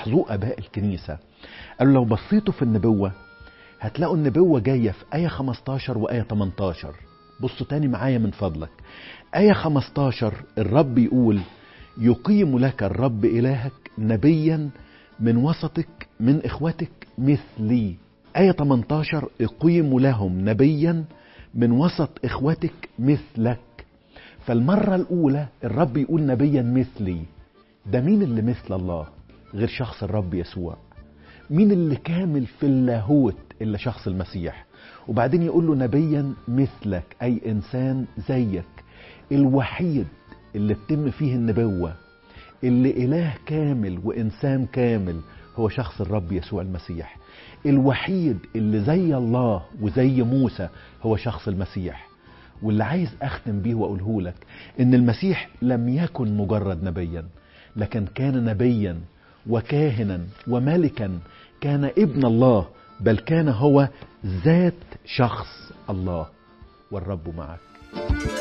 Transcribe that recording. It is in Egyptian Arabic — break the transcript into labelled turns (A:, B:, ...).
A: لاحظوه اباء الكنيسه قالوا لو بصيتوا في النبوه هتلاقوا النبوه جايه في ايه 15 وايه 18 بصوا تاني معايا من فضلك ايه 15 الرب يقول يقيم لك الرب الهك نبيا من وسطك من اخوتك مثلي آية 18 اقيم لهم نبيا من وسط اخوتك مثلك فالمرة الأولى الرب يقول نبيا مثلي ده مين اللي مثل الله غير شخص الرب يسوع مين اللي كامل في اللاهوت إلا شخص المسيح وبعدين يقول له نبيا مثلك أي إنسان زيك الوحيد اللي تتم فيه النبوة اللي إله كامل وإنسان كامل هو شخص الرب يسوع المسيح الوحيد اللي زي الله وزي موسى هو شخص المسيح واللي عايز أختم بيه وأقوله لك إن المسيح لم يكن مجرد نبيا لكن كان نبيا وكاهنا وملكا كان ابن الله بل كان هو ذات شخص الله والرب معك